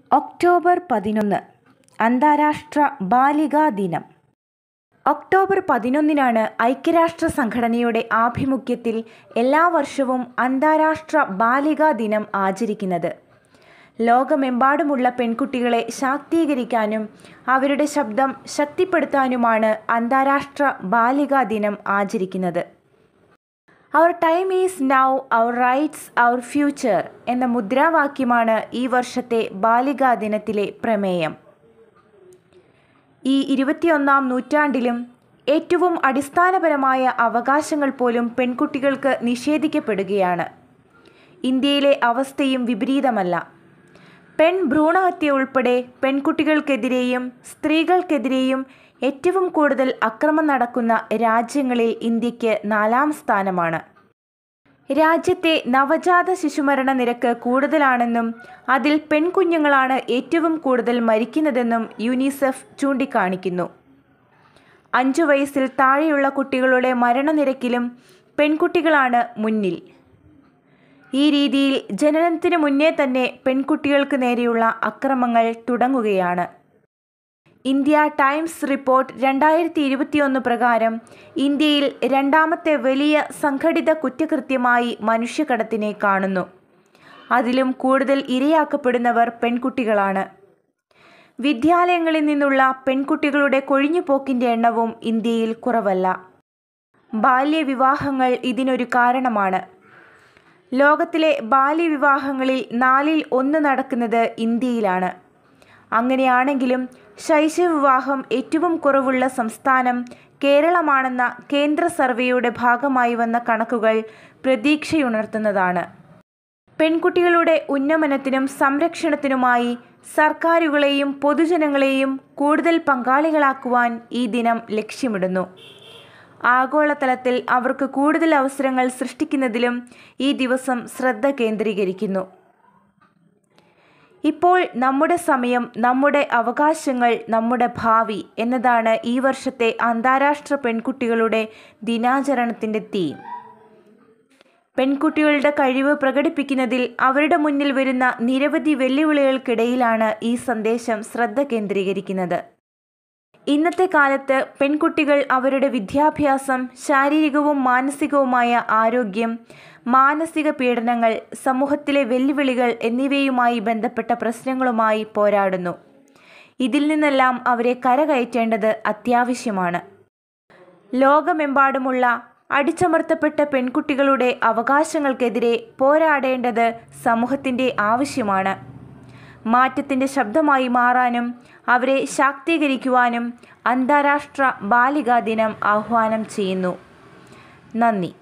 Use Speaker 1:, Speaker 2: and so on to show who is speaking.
Speaker 1: October പതിനൊന്ന് അന്താരാഷ്ട്ര ബാലികാ ദിനം ഒക്ടോബർ പതിനൊന്നിനാണ് ഐക്യരാഷ്ട്ര സംഘടനയുടെ ആഭിമുഖ്യത്തിൽ എല്ലാ വർഷവും അന്താരാഷ്ട്ര ബാലികാ ദിനം ആചരിക്കുന്നത് ലോകമെമ്പാടുമുള്ള പെൺകുട്ടികളെ ശാക്തീകരിക്കാനും അവരുടെ ശബ്ദം ശക്തിപ്പെടുത്താനുമാണ് അന്താരാഷ്ട്ര ബാലികാ ദിനം ആചരിക്കുന്നത് our time is now our rights our future എന്ന മുദ്രാവാക്യമാണ് ഈ വർഷത്തെ ബാലികാ ദിനത്തിലെ പ്രമേയം ഈ ഇരുപത്തിയൊന്നാം നൂറ്റാണ്ടിലും ഏറ്റവും അടിസ്ഥാനപരമായ അവകാശങ്ങൾ പോലും പെൺകുട്ടികൾക്ക് നിഷേധിക്കപ്പെടുകയാണ് ഇന്ത്യയിലെ അവസ്ഥയും വിപരീതമല്ല പെൺ ഭ്രൂണഹത്യ ഉൾപ്പെടെ പെൺകുട്ടികൾക്കെതിരെയും സ്ത്രീകൾക്കെതിരെയും ഏറ്റവും കൂടുതൽ അക്രമം നടക്കുന്ന രാജ്യങ്ങളിൽ ഇന്ത്യക്ക് നാലാം സ്ഥാനമാണ് രാജ്യത്തെ നവജാത ശിശുമരണ നിരക്ക് കൂടുതലാണെന്നും അതിൽ പെൺകുഞ്ഞുങ്ങളാണ് ഏറ്റവും കൂടുതൽ മരിക്കുന്നതെന്നും യുനിസെഫ് ചൂണ്ടിക്കാണിക്കുന്നു അഞ്ചു വയസ്സിൽ താഴെയുള്ള കുട്ടികളുടെ മരണനിരക്കിലും പെൺകുട്ടികളാണ് മുന്നിൽ ഈ രീതിയിൽ ജനനത്തിന് മുന്നേ തന്നെ പെൺകുട്ടികൾക്ക് നേരെയുള്ള അക്രമങ്ങൾ തുടങ്ങുകയാണ് ഇന്ത്യ ടൈംസ് റിപ്പോർട്ട് രണ്ടായിരത്തി ഇരുപത്തിയൊന്ന് പ്രകാരം ഇന്ത്യയിൽ രണ്ടാമത്തെ വലിയ സംഘടിത കുറ്റകൃത്യമായി മനുഷ്യക്കടത്തിനെ കാണുന്നു അതിലും കൂടുതൽ ഇരയാക്കപ്പെടുന്നവർ പെൺകുട്ടികളാണ് വിദ്യാലയങ്ങളിൽ നിന്നുള്ള പെൺകുട്ടികളുടെ കൊഴിഞ്ഞുപോക്കിൻ്റെ എണ്ണവും ഇന്ത്യയിൽ കുറവല്ല ബാല്യവിവാഹങ്ങൾ ഇതിനൊരു കാരണമാണ് ലോകത്തിലെ ബാല്യവിവാഹങ്ങളിൽ നാലിൽ ഒന്ന് നടക്കുന്നത് ഇന്ത്യയിലാണ് അങ്ങനെയാണെങ്കിലും ശൈശവവിവാഹം ഏറ്റവും കുറവുള്ള സംസ്ഥാനം കേരളമാണെന്ന കേന്ദ്ര സർവേയുടെ ഭാഗമായി വന്ന കണക്കുകൾ പ്രതീക്ഷയുണർത്തുന്നതാണ് പെൺകുട്ടികളുടെ ഉന്നമനത്തിനും സംരക്ഷണത്തിനുമായി സർക്കാരുകളെയും പൊതുജനങ്ങളെയും കൂടുതൽ പങ്കാളികളാക്കുവാൻ ഈ ദിനം ലക്ഷ്യമിടുന്നു ആഗോളതലത്തിൽ അവർക്ക് കൂടുതൽ അവസരങ്ങൾ സൃഷ്ടിക്കുന്നതിലും ഈ ദിവസം ശ്രദ്ധ കേന്ദ്രീകരിക്കുന്നു ഇപ്പോൾ നമ്മുടെ സമയം നമ്മുടെ അവകാശങ്ങൾ നമ്മുടെ ഭാവി എന്നതാണ് ഈ വർഷത്തെ അന്താരാഷ്ട്ര പെൺകുട്ടികളുടെ ദിനാചരണത്തിൻ്റെ തീം പെൺകുട്ടികളുടെ കഴിവ് പ്രകടിപ്പിക്കുന്നതിൽ അവരുടെ മുന്നിൽ വരുന്ന നിരവധി വെല്ലുവിളികൾക്കിടയിലാണ് ഈ സന്ദേശം ശ്രദ്ധ കേന്ദ്രീകരിക്കുന്നത് ഇന്നത്തെ കാലത്ത് പെൺകുട്ടികൾ അവരുടെ വിദ്യാഭ്യാസം ശാരീരികവും മാനസികവുമായ ആരോഗ്യം മാനസിക പീഡനങ്ങൾ സമൂഹത്തിലെ വെല്ലുവിളികൾ എന്നിവയുമായി ബന്ധപ്പെട്ട പ്രശ്നങ്ങളുമായി പോരാടുന്നു ഇതിൽ നിന്നെല്ലാം അവരെ കരകയറ്റേണ്ടത് അത്യാവശ്യമാണ് ലോകമെമ്പാടുമുള്ള അടിച്ചമർത്തപ്പെട്ട പെൺകുട്ടികളുടെ അവകാശങ്ങൾക്കെതിരെ പോരാടേണ്ടത് സമൂഹത്തിൻ്റെ ആവശ്യമാണ് മാറ്റത്തിൻ്റെ ശബ്ദമായി മാറാനും അവരെ ശാക്തീകരിക്കുവാനും അന്താരാഷ്ട്ര ബാലികാ ദിനം ആഹ്വാനം ചെയ്യുന്നു നന്ദി